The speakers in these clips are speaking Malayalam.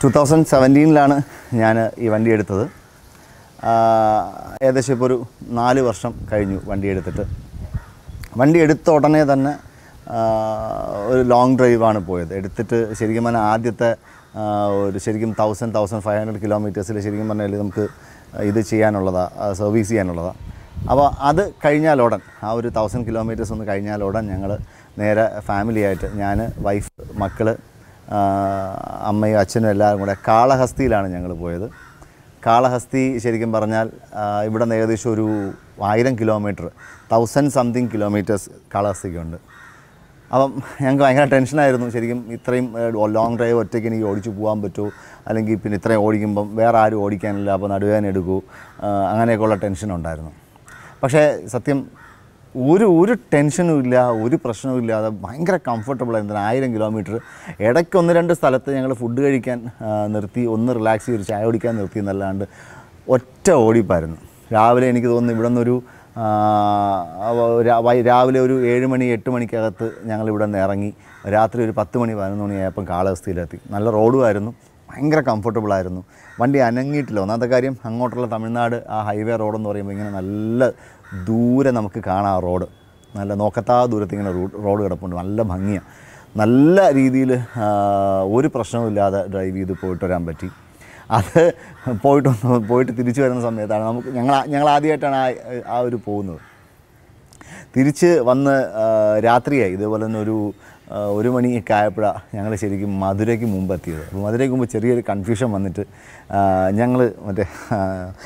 ടു തൗസൻഡ് സെവൻറ്റീനിലാണ് ഞാൻ ഈ വണ്ടി എടുത്തത് ആ, ഏകദേശം ഇപ്പോൾ ഒരു നാല് വർഷം കഴിഞ്ഞു വണ്ടി എടുത്തിട്ട് വണ്ടി എടുത്ത ഉടനെ തന്നെ ആ, ഒരു ലോങ് ഡ്രൈവാണ് പോയത് എടുത്തിട്ട് ശരിക്കും പറഞ്ഞാൽ ആദ്യത്തെ ആ, ഒരു ശരിക്കും തൗസൻഡ് തൗസൻഡ് ഫൈവ് ഹൺഡ്രഡ് കിലോമീറ്റേഴ്സിൽ ശരിക്കും പറഞ്ഞാൽ നമുക്ക് ഇത് ചെയ്യാനുള്ളതാണ് സർവീസ് ചെയ്യാനുള്ളതാണ് അപ്പോൾ അത് കഴിഞ്ഞാൽ ഉടൻ ആ ഒരു തൗസൻഡ് കിലോമീറ്റേഴ്സ് ഒന്ന് കഴിഞ്ഞാൽ ഉടൻ ഞങ്ങൾ നേരെ ഫാമിലിയായിട്ട് ഞാൻ വൈഫ് മക്കൾ അമ്മയും അച്ഛനും എല്ലാവരും കൂടെ കാളഹസ്തിയിലാണ് ഞങ്ങൾ പോയത് കാളഹസ്തി ശരിക്കും പറഞ്ഞാൽ ആ, ഇവിടെ നിന്ന് ഏകദേശം ഒരു ആയിരം കിലോമീറ്റർ തൗസൻഡ് സംതിങ് കിലോമീറ്റേഴ്സ് കാളഹസ്തിക്കുണ്ട് അപ്പം ഞങ്ങൾക്ക് ഭയങ്കര ടെൻഷനായിരുന്നു ശരിക്കും ഇത്രയും ലോങ് ഡ്രൈവ് ഒറ്റയ്ക്ക് എനിക്ക് ഓടിച്ചു പോകാൻ പറ്റുമോ അല്ലെങ്കിൽ പിന്നെ ഇത്രയും ഓടിക്കുമ്പം വേറെ ആരും ഓടിക്കാനില്ല അപ്പോൾ നടുവേദന എടുക്കൂ ആ, അങ്ങനെയൊക്കെയുള്ള ടെൻഷൻ ഉണ്ടായിരുന്നു പക്ഷേ സത്യം ഒരു ഒരു ടെൻഷനും ഇല്ല ഒരു പ്രശ്നവും ഇല്ലാതെ ഭയങ്കര കംഫർട്ടബിൾ ആയിരുന്നു ആയിരം കിലോമീറ്റർ ഇടയ്ക്ക് ഒന്ന് രണ്ട് സ്ഥലത്ത് ഞങ്ങൾ ഫുഡ് കഴിക്കാൻ ആ, നിർത്തി ഒന്ന് റിലാക്സ് ചെയ്ത് ഒരു ചായ കുടിക്കാൻ നിർത്തി എന്നല്ലാണ്ട് ഒറ്റ ഓടിപ്പായിരുന്നു രാവിലെ എനിക്ക് തോന്നുന്നു ഇവിടെ നിന്നൊരു ആ, അവ- രാ- വൈ- രാവിലെ ഒരു ഏഴ് മണി എട്ട് മണിക്കകത്ത് ഞങ്ങൾ ഇവിടെ നിന്ന് ഇറങ്ങി രാത്രി ഒരു പത്ത് മണി പതിനൊന്ന് മണിയായപ്പം കാലാവസ്ഥയിലെത്തി നല്ല റോഡുമായിരുന്നു ഭയങ്കര കംഫർട്ടബിൾ ആയിരുന്നു വണ്ടി അനങ്ങിയിട്ടില്ല ഒന്നാമത്തെ കാര്യം അങ്ങോട്ടുള്ള തമിഴ്നാട് ആ ഹൈവേ റോഡെന്ന് പറയുമ്പോൾ ഇങ്ങനെ നല്ല ദൂരെ നമുക്ക് കാണാം ആ റോഡ് നല്ല നോക്കത്താ ദൂരത്ത് ഇങ്ങനെ റൂട്ട് റോഡ് കിടപ്പുണ്ട് നല്ല ഭംഗിയാണ് നല്ല രീതിയിൽ ഒരു പ്രശ്നവുമില്ലാതെ ഡ്രൈവ് ചെയ്ത് പോയിട്ട് വരാൻ പറ്റി അത് പോയിട്ട് വന്ന് പോയിട്ട് തിരിച്ചു വരുന്ന സമയത്താണ് നമുക്ക് ഞങ്ങൾ ഞങ്ങൾ ആദ്യമായിട്ടാണ് ആ ആ ഒരു പോകുന്നത് തിരിച്ച് വന്ന് ആ, രാത്രിയായി ഇതേപോലെ തന്നെ ഒരു ആ, ഒരു മണിയൊക്കെ ആയപ്പോഴാണ് ഞങ്ങൾ ശരിക്കും മധുരയ്ക്ക് മുമ്പ് എത്തിയത് അപ്പോൾ മധുരയ്ക്ക് മുമ്പ് ചെറിയൊരു കൺഫ്യൂഷൻ വന്നിട്ട് ഞങ്ങൾ മറ്റേ ആ,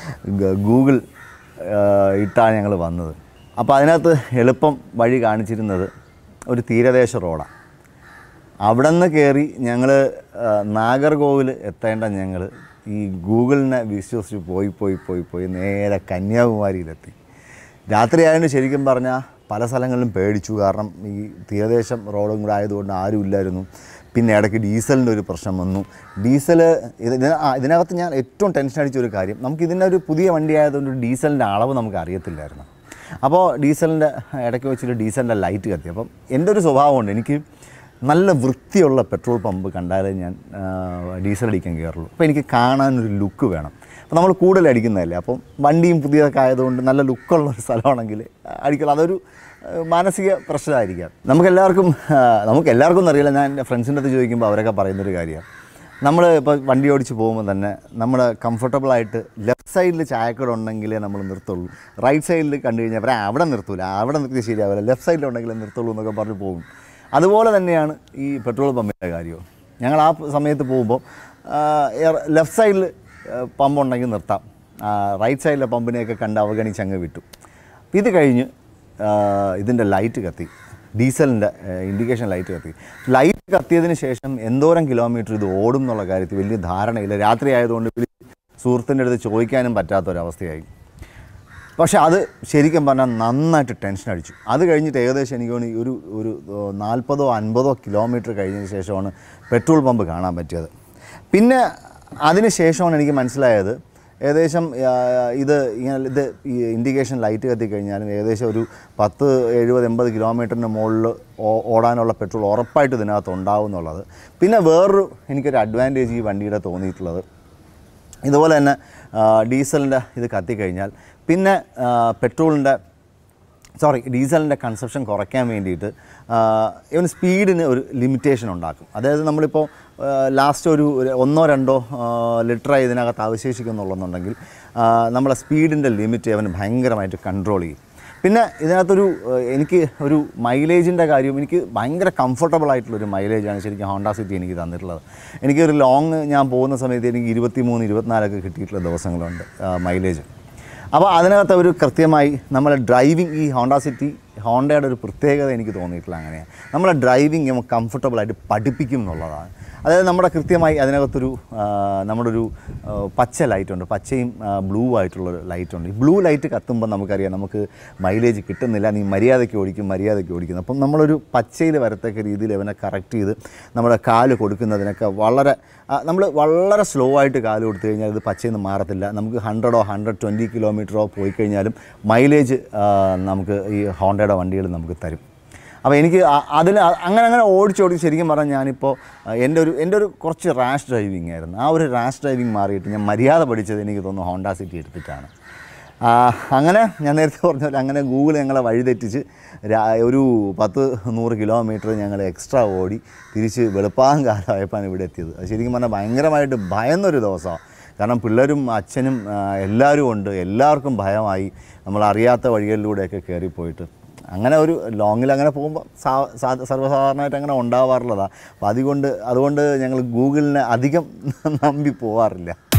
ഗ- ഗൂഗിൾ ആ, ഇട്ടാണ് ഞങ്ങൾ വന്നത് അപ്പോൾ അതിനകത്ത് എളുപ്പം വഴി കാണിച്ചിരുന്നത് ഒരു തീരദേശ റോഡാണ് അവിടെ നിന്ന് കയറി ഞങ്ങൾ നാഗർകോവിൽ എത്തേണ്ട ഞങ്ങൾ ഈ ഗൂഗിളിനെ വിശ്വസിച്ച് പോയി പോയി പോയി പോയി നേരെ കന്യാകുമാരിയിലെത്തി രാത്രി ആയതുകൊണ്ട് ശരിക്കും പറഞ്ഞാൽ പല സ്ഥലങ്ങളിലും പേടിച്ചു കാരണം ഈ തീരദേശം റോഡും കൂടെ ആയതുകൊണ്ട് ആരും ഇല്ലായിരുന്നു പിന്നെ ഇടയ്ക്ക് ഡീസലിൻ്റെ ഒരു പ്രശ്നം വന്നു ഡീസൽ ഇത് ഇതിന- ആ, ഇതിനകത്ത് ഞാൻ ഏറ്റവും ടെൻഷൻ അടിച്ച ഒരു കാര്യം നമുക്ക് ഇതിൻ്റെ ഒരു പുതിയ വണ്ടി ആയതുകൊണ്ട് ഡീസലിൻ്റെ അളവ് നമുക്ക് അറിയത്തില്ലായിരുന്നു അപ്പോൾ ഡീസലിൻ്റെ ഇടയ്ക്ക് വെച്ചിട്ട് ഡീസലിൻ്റെ ലൈറ്റ് കത്തി അപ്പം എൻ്റെ ഒരു സ്വഭാവമുണ്ട് എനിക്ക് നല്ല വൃത്തിയുള്ള പെട്രോൾ പമ്പ് കണ്ടാലേ ഞാൻ ആ, ഡീസൽ അടിക്കാൻ കയറുള്ളൂ അപ്പോൾ എനിക്ക് കാണാനൊരു ലുക്ക് വേണം അപ്പോൾ നമ്മൾ കൂടുതൽ അടിക്കുന്നതല്ലേ അപ്പം വണ്ടിയും പുതിയതൊക്കെ ആയതുകൊണ്ട് നല്ല ലുക്കുള്ള ഒരു സ്ഥലമാണെങ്കിൽ അടിക്കണം അതൊരു ആ, മാനസിക പ്രശ്നമായിരിക്കാം നമുക്കെല്ലാവർക്കും ആ, നമുക്ക് എല്ലാവർക്കും ഒന്നും അറിയില്ല ഞാൻ എൻ്റെ ഫ്രണ്ട്സിൻ്റെ അടുത്ത് ചോദിക്കുമ്പോൾ അവരൊക്കെ പറയുന്നൊരു കാര്യമാണ് നമ്മൾ ഇപ്പോൾ വണ്ടി ഓടിച്ച് പോകുമ്പോൾ തന്നെ നമ്മൾ കംഫർട്ടബിളായിട്ട് ലെഫ്റ്റ് സൈഡിൽ ചായക്കട ഉണ്ടെങ്കിലേ നമ്മൾ നിർത്തുള്ളൂ റൈറ്റ് സൈഡിൽ കണ്ടു കഴിഞ്ഞാൽ അവരെ അവിടെ നിർത്തൂല അവിടെ നിർത്തി ശരിയാവില്ല ലെഫ്റ്റ് സൈഡിലുണ്ടെങ്കിലേ നിർത്തുള്ളൂ എന്നൊക്കെ പറഞ്ഞ് പോകും അതുപോലെ തന്നെയാണ് ഈ പെട്രോൾ പമ്പിൻ്റെ കാര്യവും ഞങ്ങൾ ആ സമയത്ത് പോകുമ്പോൾ ലെഫ്റ്റ് സൈഡിൽ പമ്പ് ഉണ്ടെങ്കിൽ നിർത്താം റൈറ്റ് സൈഡിലെ പമ്പിനെയൊക്കെ കണ്ട് അവഗണിച്ച് അങ്ങ് വിട്ടു ഇത് കഴിഞ്ഞ് ഇതിൻ്റെ ലൈറ്റ് കത്തി ഡീസലിൻ്റെ ഇൻഡിക്കേഷൻ ലൈറ്റ് കത്തി ലൈറ്റ് കത്തിയതിന് ശേഷം എന്തോരം കിലോമീറ്റർ ഇത് ഓടും എന്നുള്ള കാര്യത്തിൽ വലിയ ധാരണയില്ല രാത്രി ആയതുകൊണ്ട് വിളി- സുഹൃത്തിൻ്റെ അടുത്ത് ചോദിക്കാനും പറ്റാത്തൊരവസ്ഥയായി പക്ഷേ അത് ശരിക്കും പറഞ്ഞാൽ നന്നായിട്ട് ടെൻഷൻ അടിച്ചു അത് കഴിഞ്ഞിട്ട് ഏകദേശം എനിക്ക് തോന്നി ഒരു ഒരു ഏഹ്, നാൽപ്പതോ അൻപതോ കിലോമീറ്റർ കഴിഞ്ഞതിന് ശേഷമാണ് പെട്രോൾ പമ്പ് കാണാൻ പറ്റിയത് പിന്നെ അതിന് ശേഷമാണ് എനിക്ക് മനസ്സിലായത് ഏകദേശം ആ, ഇത് ഇങ്ങനെ ഇത് ഈ ഇൻഡിക്കേഷൻ ലൈറ്റ് കത്തിക്കഴിഞ്ഞാലും ഏകദേശം ഒരു പത്ത് എഴുപത് എൺപത് കിലോമീറ്ററിന് മുകളിൽ ഓടാനുള്ള പെട്രോൾ ഉറപ്പായിട്ട് ഇതിനകത്ത് ഉണ്ടാവും എന്നുള്ളത് പിന്നെ വേറൊരു എനിക്കൊരു അഡ്വാൻറ്റേജ് ഈ വണ്ടിയുടെ തോന്നിയിട്ടുള്ളത് ഇതുപോലെ തന്നെ ഡീസലിൻ്റെ ഇത് കത്തിക്കഴിഞ്ഞാൽ പിന്നെ പെട്രോളിൻ്റെ സോറി ഡീസലിൻ്റെ കൺസപ്ഷൻ കുറയ്ക്കാൻ വേണ്ടിയിട്ട് ഇവന് സ്പീഡിന് ഒരു ലിമിറ്റേഷൻ ഉണ്ടാക്കും അതായത് നമ്മളിപ്പോൾ ലാസ്റ്റ് ഒരു ഒരു ഒന്നോ രണ്ടോ ലിറ്റർ ഇതിനകത്ത് അവശേഷിക്കുന്നുള്ളെന്നുണ്ടെങ്കിൽ ആ, നമ്മളെ സ്പീഡിൻ്റെ ലിമിറ്റ് അവന് ഭയങ്കരമായിട്ട് കൺട്രോൾ ചെയ്യും പിന്നെ ഇതിനകത്തൊരു ഏഹ്, എനിക്ക് ഒരു മൈലേജിൻ്റെ കാര്യം എനിക്ക് ഭയങ്കര കംഫർട്ടബിൾ ആയിട്ടുള്ളൊരു മൈലേജാണ് ശരിക്കും ഹോണ്ട സിറ്റി എനിക്ക് തന്നിട്ടുള്ളത് എനിക്കൊരു ലോങ് ഞാൻ പോകുന്ന സമയത്ത് എനിക്ക് ഇരുപത്തി മൂന്ന് ഇരുപത്തിനാലൊക്കെ കിട്ടിയിട്ടുള്ള ദിവസങ്ങളുണ്ട് മൈലേജ് അപ്പോൾ അതിനകത്ത് ഒരു കൃത്യമായി നമ്മളെ ഡ്രൈവിംഗ് ഈ ഹോണ്ട സിറ്റി ഹോണ്ടയുടെ ഒരു പ്രത്യേകത എനിക്ക് തോന്നിയിട്ടില്ല അങ്ങനെയാണ് നമ്മളെ ഡ്രൈവിംഗ് നമുക്ക് കംഫർട്ടബിളായിട്ട് പഠിപ്പിക്കും എന്നുള്ളതാണ് അതായത് നമ്മുടെ കൃത്യമായി അതിനകത്തൊരു ആ, നമ്മുടെ ഒരു ആ, പച്ച ലൈറ്റുണ്ട് പച്ചയും ബ്ലൂ ആയിട്ടുള്ളൊരു ലൈറ്റുണ്ട് ഈ ബ്ലൂ ലൈറ്റ് കത്തുമ്പോൾ നമുക്കറിയാം നമുക്ക് മൈലേജ് കിട്ടുന്നില്ല നീ മര്യാദയ്ക്ക് ഓടിക്കും മര്യാദയ്ക്ക് ഓടിക്കുന്നു അപ്പം നമ്മളൊരു പച്ചയിൽ വരത്തക്ക രീതിയിൽ അവനെ കറക്റ്റ് ചെയ്ത് നമ്മുടെ കാല് കൊടുക്കുന്നതിനൊക്കെ വളരെ നമ്മൾ വളരെ സ്ലോ ആയിട്ട് കാല് കൊടുത്തു കഴിഞ്ഞാൽ ഇത് പച്ചയിൽ നിന്ന് മാറത്തില്ല നമുക്ക് ഹൺഡ്രഡോ ഹൺഡ്രഡ് ട്വൻറ്റി കിലോമീറ്ററോ പോയി കഴിഞ്ഞാലും മൈലേജ് നമുക്ക് ഈ ഹോണ്ടയുടെ വണ്ടികൾ നമുക്ക് തരും അപ്പോൾ എനിക്ക് അ- അതിൽ അ- അങ്ങനെ അങ്ങനെ ഓടിച്ചോടിച്ച് ശരിക്കും പറഞ്ഞാൽ ഞാനിപ്പോൾ അഹ്, എൻ്റെ ഒരു എൻ്റെ ഒരു കുറച്ച് റാഷ് ഡ്രൈവിംഗ് ആയിരുന്നു ആ ഒരു റാഷ് ഡ്രൈവിംഗ് മാറിയിട്ട് ഞാൻ മര്യാദ പഠിച്ചത് എനിക്ക് തോന്നുന്നു ഹോണ്ട സിറ്റി എടുത്തിട്ടാണ് ആ, അങ്ങനെ ഞാൻ നേരത്തെ പറഞ്ഞ പോലെ അങ്ങനെ ഗൂഗിൾ ഞങ്ങളെ വഴിതെറ്റിച്ച് രാ- ഒരു പത്ത് നൂറ് കിലോമീറ്റർ ഞങ്ങൾ എക്സ്ട്രാ ഓടി തിരിച്ച് വെളുപ്പാൻ കാലമായപ്പോഴാണ് ഇവിടെ എത്തിയത് അത് ശരിക്കും പറഞ്ഞാൽ ഭയങ്കരമായിട്ട് ഭയന്നൊരു ദിവസമാണ് കാരണം പിള്ളേരും അച്ഛനും ആ, എല്ലാവരും ഉണ്ട് എല്ലാവർക്കും ഭയമായി നമ്മൾ അറിയാത്ത വഴികളിലൂടെയൊക്കെ കയറിപ്പോയിട്ട് അങ്ങനെ ഒരു ലോങ്ങിൽ അങ്ങനെ പോകുമ്പോൾ സാ സാ- സർവ്വസാധാരണമായിട്ട് അങ്ങനെ ഉണ്ടാവാറുള്ളതാണ് അപ്പോൾ അതുകൊണ്ട് അതുകൊണ്ട് ഞങ്ങൾ ഗൂഗിളിനെ അധികം നമ്പി പോവാറില്ല